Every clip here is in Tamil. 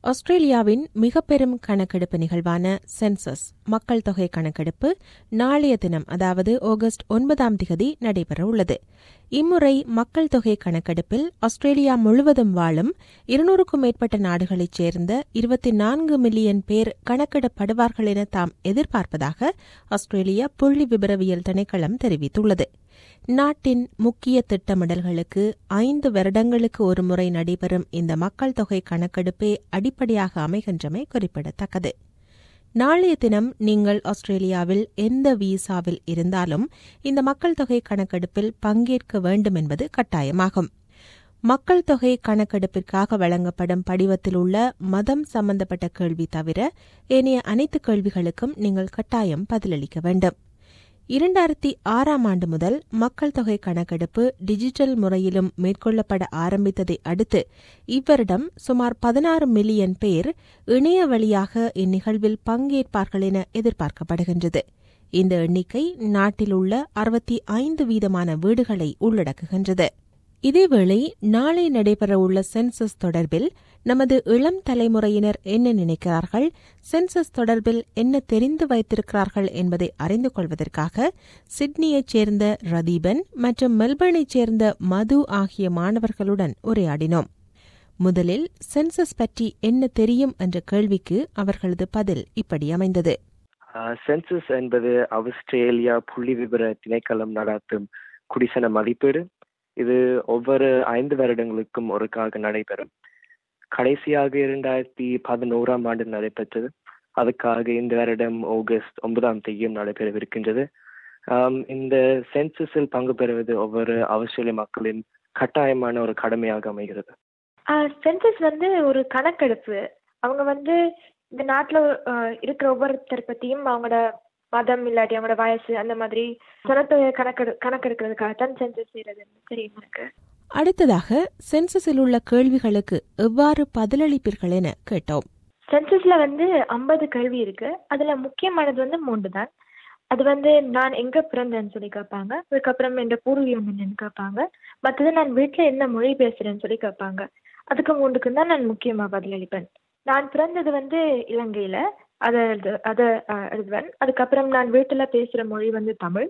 ஆஸ்திரேலியாவின் மிக பெரும் கணக்கெடுப்பு நிகழ்வான சென்சஸ் மக்கள் தொகை கணக்கெடுப்பு நாளைய தினம் அதாவது ஆகஸ்ட் ஒன்பதாம் திகதி நடைபெறவுள்ளது இம்முறை மக்கள் தொகை கணக்கெடுப்பில் ஆஸ்திரேலியா முழுவதும் வாழும் இருநூறுக்கும் மேற்பட்ட நாடுகளைச் சேர்ந்த இருபத்தி நான்கு மில்லியன் பேர் கணக்கிடப்படுவார்கள் என தாம் எதிர்பார்ப்பதாக ஆஸ்திரேலிய புள்ளி விபரவியல் திணைக்களம் தெரிவித்துள்ளது நாட்டின் முக்கிய திட்டமிடல்களுக்கு ஐந்து வருடங்களுக்கு ஒருமுறை நடைபெறும் இந்த மக்கள் தொகை கணக்கெடுப்பே அடிப்படையாக அமைகின்றமை குறிப்பிடத்தக்கது நாளைய தினம் நீங்கள் ஆஸ்திரேலியாவில் எந்த விசாவில் இருந்தாலும் இந்த மக்கள் தொகை கணக்கெடுப்பில் பங்கேற்க வேண்டும் என்பது கட்டாயமாகும் மக்கள் தொகை கணக்கெடுப்பிற்காக வழங்கப்படும் படிவத்தில் உள்ள மதம் சம்பந்தப்பட்ட கேள்வி தவிர ஏனைய அனைத்து கேள்விகளுக்கும் நீங்கள் கட்டாயம் பதிலளிக்க வேண்டும் இரண்டாயிரத்தி ஆறாம் ஆண்டு முதல் மக்கள் தொகை கணக்கெடுப்பு டிஜிட்டல் முறையிலும் மேற்கொள்ளப்பட ஆரம்பித்ததை அடுத்து இவ்வருடம் சுமார் பதினாறு மில்லியன் பேர் இணைய வழியாக இந்நிகழ்வில் பங்கேற்பார்கள் என எதிர்பார்க்கப்படுகின்றது இந்த எண்ணிக்கை நாட்டில் உள்ள அறுபத்தி ஐந்து வீதமான வீடுகளை உள்ளடக்குகின்றது இதேவேளை நாளை நடைபெறவுள்ள சென்சஸ் தொடர்பில் நமது இளம் தலைமுறையினர் என்ன நினைக்கிறார்கள் சென்சஸ் தொடர்பில் என்ன தெரிந்து வைத்திருக்கிறார்கள் என்பதை அறிந்து கொள்வதற்காக சிட்னியைச் சேர்ந்த ரதீபன் மற்றும் மெல்பர்னைச் சேர்ந்த மது ஆகிய மாணவர்களுடன் உரையாடினோம் முதலில் சென்சஸ் பற்றி என்ன தெரியும் என்ற கேள்விக்கு அவர்களது பதில் இப்படி அமைந்தது சென்சஸ் என்பது ஆஸ்திரேலியா புள்ளி விவர திணைக்களம் நடாத்தும் குடிசன மதிப்பீடு இது ஒவ்வொரு ஐந்து வருடங்களுக்கும் ஒருக்காக நடைபெறும் கடைசியாக இரண்டாயிரத்தி பதினோராம் ஆண்டு நடைபெற்றது அதுக்காக இந்த வருடம் ஆகஸ்ட் ஒன்பதாம் தேதியும் நடைபெறவிருக்கின்றது இந்த சென்சஸில் பங்கு பெறுவது ஒவ்வொரு ஆஸ்திரேலிய மக்களின் கட்டாயமான ஒரு கடமையாக அமைகிறது சென்சஸ் வந்து ஒரு கணக்கெடுப்பு அவங்க வந்து இந்த நாட்டில் இருக்கிற ஒவ்வொருத்தர் பற்றியும் அவங்களோட மதம் இல்லாட்டி அவங்களோட வயசு அந்த மாதிரி சனத்தொகை கணக்கெடு கணக்கெடுக்கிறதுக்காக தான் சென்சஸ் செய்யறது தெரியுமா இருக்கு அடுத்ததாக சென்சஸில் உள்ள கேள்விகளுக்கு எவ்வாறு பதிலளிப்பீர்கள் என கேட்டோம் சென்சஸ்ல வந்து ஐம்பது கேள்வி இருக்கு அதுல முக்கியமானது வந்து மூன்று தான் அது வந்து நான் எங்க பிறந்தேன்னு சொல்லி கேட்பாங்க அதுக்கப்புறம் என் பூர்வீகம் என்னன்னு கேட்பாங்க மற்றது நான் வீட்டில் என்ன மொழி பேசுறேன்னு சொல்லி கேட்பாங்க அதுக்கு மூன்றுக்கு தான் நான் முக்கியமா பதிலளிப்பேன் நான் பிறந்தது வந்து இலங்கையில அதை எழுது அதை எழுதுவேன் அதுக்கப்புறம் நான் வீட்டில் பேசுகிற மொழி வந்து தமிழ்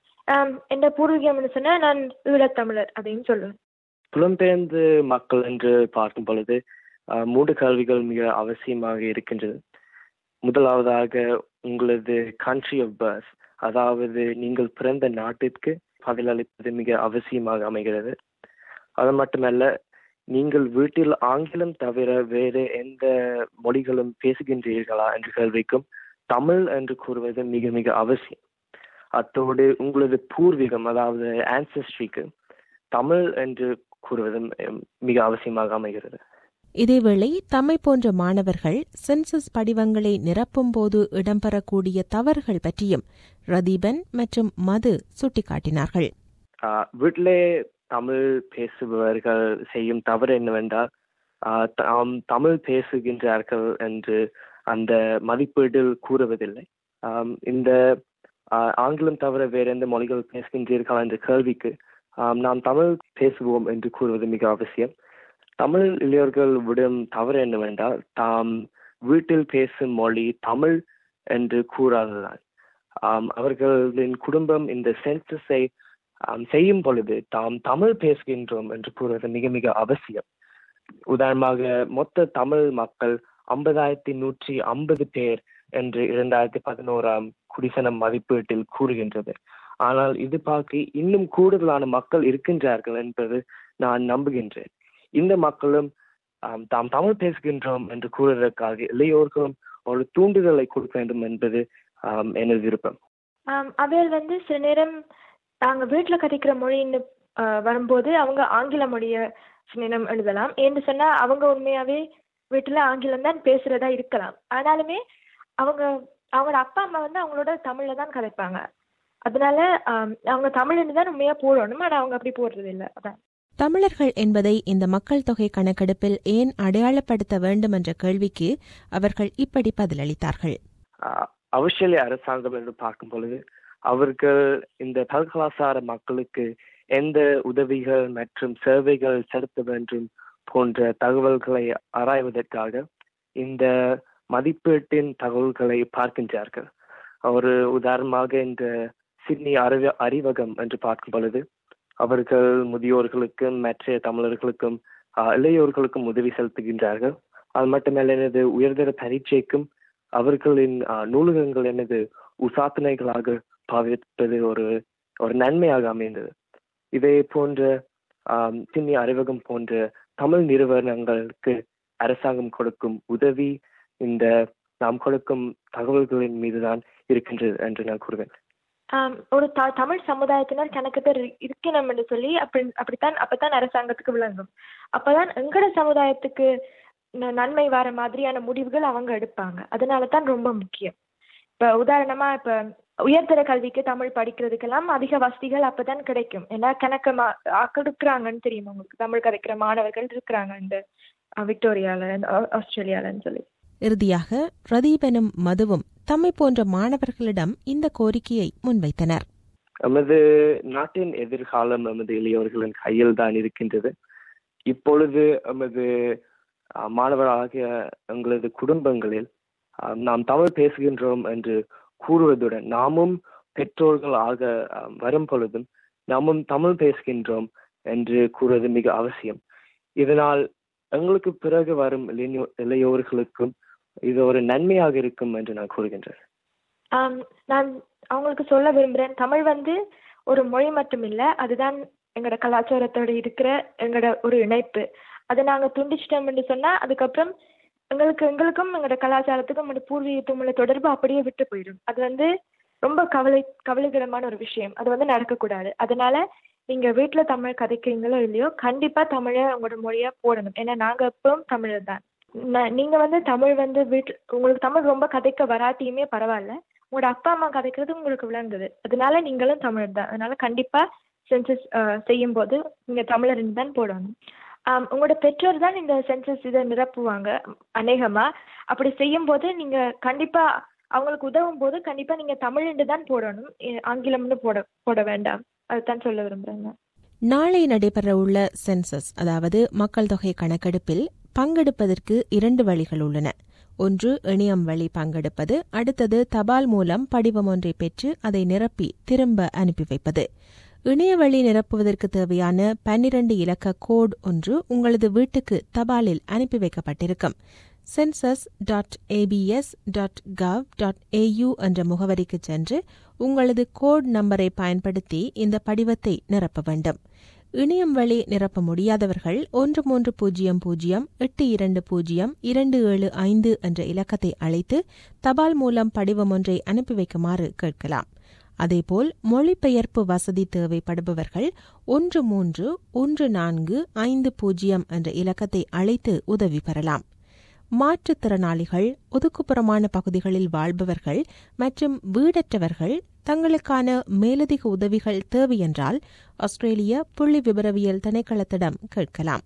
என் பூர்வீகம்னு சொன்னால் நான் ஈழத்தமிழர் அப்படின்னு சொல்லுவேன் புலம்பெயர்ந்து மக்கள் என்று பார்க்கும் பொழுது மூன்று கல்விகள் மிக அவசியமாக இருக்கின்றது முதலாவதாக உங்களது கண்ட்ரி ஆஃப் பர்த் அதாவது நீங்கள் பிறந்த நாட்டிற்கு பதிலளிப்பது மிக அவசியமாக அமைகிறது அது மட்டுமல்ல நீங்கள் வீட்டில் ஆங்கிலம் தவிர வேறு எந்த மொழிகளும் பேசுகின்றீர்களா என்ற கேள்விக்கும் தமிழ் என்று கூறுவது மிக மிக அவசியம் அத்தோடு உங்களது பூர்வீகம் அதாவது ஆன்சஸ்ட்ரிக்கு தமிழ் என்று கூறுவது மிக அவசியமாக அமைகிறது இதேவேளை தம்மை போன்ற மாணவர்கள் சென்சஸ் படிவங்களை நிரப்பும் போது இடம்பெறக்கூடிய தவறுகள் பற்றியும் ரதீபன் மற்றும் மது சுட்டிக்காட்டினார்கள் வீட்டிலே தமிழ் பேசுபவர்கள் செய்யும் தவறு என்னவென்றால் தாம் தமிழ் பேசுகின்றார்கள் என்று அந்த மதிப்பீட்டில் கூறுவதில்லை இந்த ஆங்கிலம் தவிர வேறு எந்த மொழிகள் பேசுகின்றீர்கள் என்ற கேள்விக்கு நாம் தமிழ் பேசுவோம் என்று கூறுவது மிக அவசியம் தமிழ் இளையோர்கள் விடும் தவறு என்னவென்றால் தாம் வீட்டில் பேசும் மொழி தமிழ் என்று கூறாததான் அவர்களின் குடும்பம் இந்த சென்சஸை செய்யும் பொழுது தாம் தமிழ் பேசுகின்றோம் என்று கூறுவது மிக மிக அவசியம் உதாரணமாக மொத்த தமிழ் மக்கள் ஐம்பதாயிரத்தி நூற்றி ஐம்பது பேர் என்று இரண்டாயிரத்தி பதினோராம் குடிசனம் மதிப்பீட்டில் கூறுகின்றது ஆனால் இது பார்க்க இன்னும் கூடுதலான மக்கள் இருக்கின்றார்கள் என்பது நான் நம்புகின்றேன் இந்த மக்களும் தாம் தமிழ் பேசுகின்றோம் என்று கூறுவதற்காக இளையோர்களும் ஒரு தூண்டுதலை கொடுக்க வேண்டும் என்பது எனது விருப்பம் அவையில் வந்து சில நேரம் நாங்கள் வீட்டில் கதைக்கிற மொழின்னு வரும்போது அவங்க ஆங்கில மொழியை சில நேரம் எழுதலாம் ஏன்னு சொன்னால் அவங்க உண்மையாகவே வீட்டில் ஆங்கிலம் தான் பேசுகிறதா இருக்கலாம் ஆனாலுமே அவங்க அவங்களோட அப்பா அம்மா வந்து அவங்களோட தமிழில் தான் கதைப்பாங்க அதனால அவங்க தமிழ்னு தான் உண்மையாக போடணும் ஆனால் அவங்க அப்படி போடுறது இல்லை அதான் தமிழர்கள் என்பதை இந்த மக்கள் தொகை கணக்கெடுப்பில் ஏன் அடையாளப்படுத்த வேண்டும் என்ற கேள்விக்கு அவர்கள் இப்படி பதிலளித்தார்கள் அவசிய அரசாங்கம் என்று பார்க்கும் பொழுது அவர்கள் இந்த பல்கலாசார மக்களுக்கு எந்த உதவிகள் மற்றும் சேவைகள் செலுத்த வேண்டும் போன்ற தகவல்களை ஆராய்வதற்காக இந்த மதிப்பீட்டின் தகவல்களை பார்க்கின்றார்கள் ஒரு உதாரணமாக இந்த சிட்னி அறிவ அறிவகம் என்று பார்க்கும் பொழுது அவர்கள் முதியோர்களுக்கும் மற்ற தமிழர்களுக்கும் இளையோர்களுக்கும் உதவி செலுத்துகின்றார்கள் அது மட்டுமல்ல எனது உயர்தர பரீட்சைக்கும் அவர்களின் நூலகங்கள் எனது உசாத்தனைகளாக பாவிப்பது ஒரு ஒரு நன்மையாக அமைந்தது இதே போன்ற சின்னி அறிவகம் போன்ற தமிழ் நிறுவனங்களுக்கு அரசாங்கம் கொடுக்கும் உதவி இந்த நாம் கொடுக்கும் தகவல்களின் மீதுதான் இருக்கின்றது என்று நான் கூறுவேன் ஒரு த தமிழ் சமுதாயத்தினர் கணக்கு பேர் இருக்கணும் என்று சொல்லி அப்படி அப்படித்தான் அப்பதான் அரசாங்கத்துக்கு விளங்கும் அப்பதான் எங்கட சமுதாயத்துக்கு நன்மை வர மாதிரியான முடிவுகள் அவங்க எடுப்பாங்க அதனால தான் ரொம்ப முக்கியம் இப்ப உதாரணமா இப்ப உயர்தர கல்விக்கு தமிழ் படிக்கிறதுக்கெல்லாம் அதிக வசதிகள் அப்பதான் கிடைக்கும் ஏன்னா கணக்கு மா இருக்கிறாங்கன்னு தெரியும் உங்களுக்கு தமிழ் கதைக்கிற மாணவர்கள் இருக்கிறாங்க இந்த விக்டோரியால ஆஸ்திரேலியாலன்னு சொல்லி இறுதியாக பிரதீபனும் மதுவும் தம்மை போன்ற மாணவர்களிடம் இந்த கோரிக்கையை முன்வைத்தனர் எமது நாட்டின் எதிர்காலம் எமது இளையோர்களின் கையில் தான் இருக்கின்றது இப்பொழுது எமது மாணவராகிய எங்களது குடும்பங்களில் நாம் தமிழ் பேசுகின்றோம் என்று கூறுவதுடன் நாமும் பெற்றோர்கள் ஆக வரும் பொழுதும் நாமும் தமிழ் பேசுகின்றோம் என்று கூறுவது மிக அவசியம் இதனால் எங்களுக்கு பிறகு வரும் இளையோர்களுக்கும் இது ஒரு நன்மையாக இருக்கும் என்று நான் கூறுகின்றேன் நான் அவங்களுக்கு சொல்ல விரும்புகிறேன் தமிழ் வந்து ஒரு மொழி மட்டும் இல்லை அதுதான் எங்களோட கலாச்சாரத்தோட இருக்கிற எங்களோட ஒரு இணைப்பு அதை நாங்கள் துண்டிச்சிட்டோம்னு சொன்னால் அதுக்கப்புறம் எங்களுக்கு எங்களுக்கும் எங்களோட கலாச்சாரத்துக்கும் எங்களோட பூர்வீகத்துக்கும் உள்ள தொடர்பு அப்படியே விட்டு போயிடும் அது வந்து ரொம்ப கவலை கவலைக்கிடமான ஒரு விஷயம் அது வந்து நடக்கக்கூடாது அதனால நீங்க வீட்டில் தமிழ் கதைக்கிறீங்களோ இல்லையோ கண்டிப்பா தமிழை உங்களோட மொழியா போடணும் ஏன்னா நாங்க எப்பவும் தமிழர் தான் நீங்க வந்து தமிழ் வந்து வீட்டு உங்களுக்கு தமிழ் ரொம்ப கதைக்க வராட்டியுமே பரவாயில்ல உங்களோட அப்பா அம்மா கதைக்கிறது உங்களுக்கு விளங்குது அதனால நீங்களும் தமிழர் தான் அதனால கண்டிப்பா சென்சஸ் செய்யும் போது நீங்க தமிழர்னு தான் போடணும் உங்களோட பெற்றோர் தான் இந்த சென்சஸ் இதை நிரப்புவாங்க அநேகமா அப்படி செய்யும் போது நீங்க கண்டிப்பா அவங்களுக்கு உதவும் போது கண்டிப்பா நீங்க தமிழ்னு தான் போடணும் ஆங்கிலம்னு போட போட வேண்டாம் அதுதான் சொல்ல விரும்புறேங்க நாளை நடைபெறவுள்ள சென்சஸ் அதாவது மக்கள் தொகை கணக்கெடுப்பில் பங்கெடுப்பதற்கு இரண்டு வழிகள் உள்ளன ஒன்று இணையம் வழி பங்கெடுப்பது அடுத்தது தபால் மூலம் படிவம் ஒன்றை பெற்று அதை நிரப்பி திரும்ப அனுப்பி வைப்பது இணையவழி நிரப்புவதற்கு தேவையான பன்னிரண்டு இலக்க கோட் ஒன்று உங்களது வீட்டுக்கு தபாலில் அனுப்பி வைக்கப்பட்டிருக்கும் census dot ABS dot gov dot AU என்ற முகவரிக்கு சென்று உங்களது கோட் நம்பரை பயன்படுத்தி இந்த படிவத்தை நிரப்ப வேண்டும் இணையம் வழி நிரப்ப முடியாதவர்கள் ஒன்று மூன்று பூஜ்ஜியம் பூஜ்ஜியம் எட்டு இரண்டு பூஜ்ஜியம் இரண்டு ஏழு ஐந்து என்ற இலக்கத்தை அழைத்து தபால் மூலம் படிவம் ஒன்றை அனுப்பி வைக்குமாறு கேட்கலாம் அதேபோல் மொழிபெயர்ப்பு வசதி தேவைப்படுபவர்கள் ஒன்று மூன்று ஒன்று நான்கு ஐந்து பூஜ்ஜியம் என்ற இலக்கத்தை அழைத்து உதவி பெறலாம் மாற்றுத்திறனாளிகள் ஒதுக்குப்புறமான பகுதிகளில் வாழ்பவர்கள் மற்றும் வீடற்றவர்கள் தங்களுக்கான மேலதிக உதவிகள் தேவையென்றால் ஆஸ்திரேலிய புள்ளி விபரவியல் திணைக்களத்திடம் கேட்கலாம்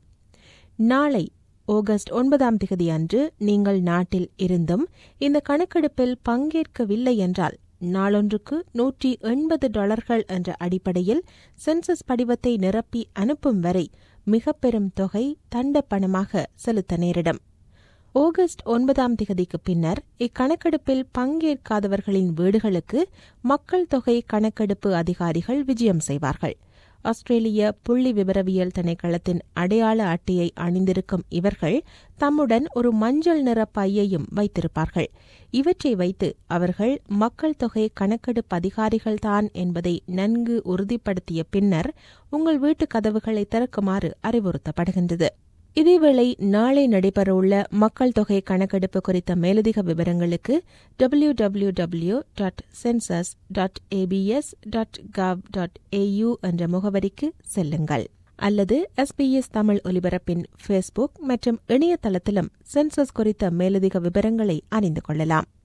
நாளை ஆகஸ்ட் ஒன்பதாம் தேதி அன்று நீங்கள் நாட்டில் இருந்தும் இந்த கணக்கெடுப்பில் பங்கேற்கவில்லை என்றால் நாளொன்றுக்கு நூற்றி எண்பது டாலர்கள் என்ற அடிப்படையில் சென்சஸ் படிவத்தை நிரப்பி அனுப்பும் வரை மிக பெரும் தொகை தண்ட பணமாக செலுத்த நேரிடும் ஆகஸ்ட் ஒன்பதாம் திகதிக்கு பின்னர் இக்கணக்கெடுப்பில் பங்கேற்காதவர்களின் வீடுகளுக்கு மக்கள் தொகை கணக்கெடுப்பு அதிகாரிகள் விஜயம் செய்வார்கள் ஆஸ்திரேலிய புள்ளி விவரவியல் திணைக்களத்தின் அடையாள அட்டையை அணிந்திருக்கும் இவர்கள் தம்முடன் ஒரு மஞ்சள் நிற பையையும் வைத்திருப்பார்கள் இவற்றை வைத்து அவர்கள் மக்கள் தொகை கணக்கெடுப்பு அதிகாரிகள்தான் என்பதை நன்கு உறுதிப்படுத்திய பின்னர் உங்கள் வீட்டு கதவுகளை திறக்குமாறு அறிவுறுத்தப்படுகின்றது இதேவேளை நாளை நடைபெறவுள்ள மக்கள் தொகை கணக்கெடுப்பு குறித்த மேலதிக விவரங்களுக்கு W W W dot census dot ABS dot gov dot AU என்ற முகவரிக்கு செல்லுங்கள் அல்லது எஸ்பிஎஸ் தமிழ் ஒலிபரப்பின் ஃபேஸ்புக் மற்றும் இணையதளத்திலும் சென்சஸ் குறித்த மேலதிக விவரங்களை அறிந்து கொள்ளலாம்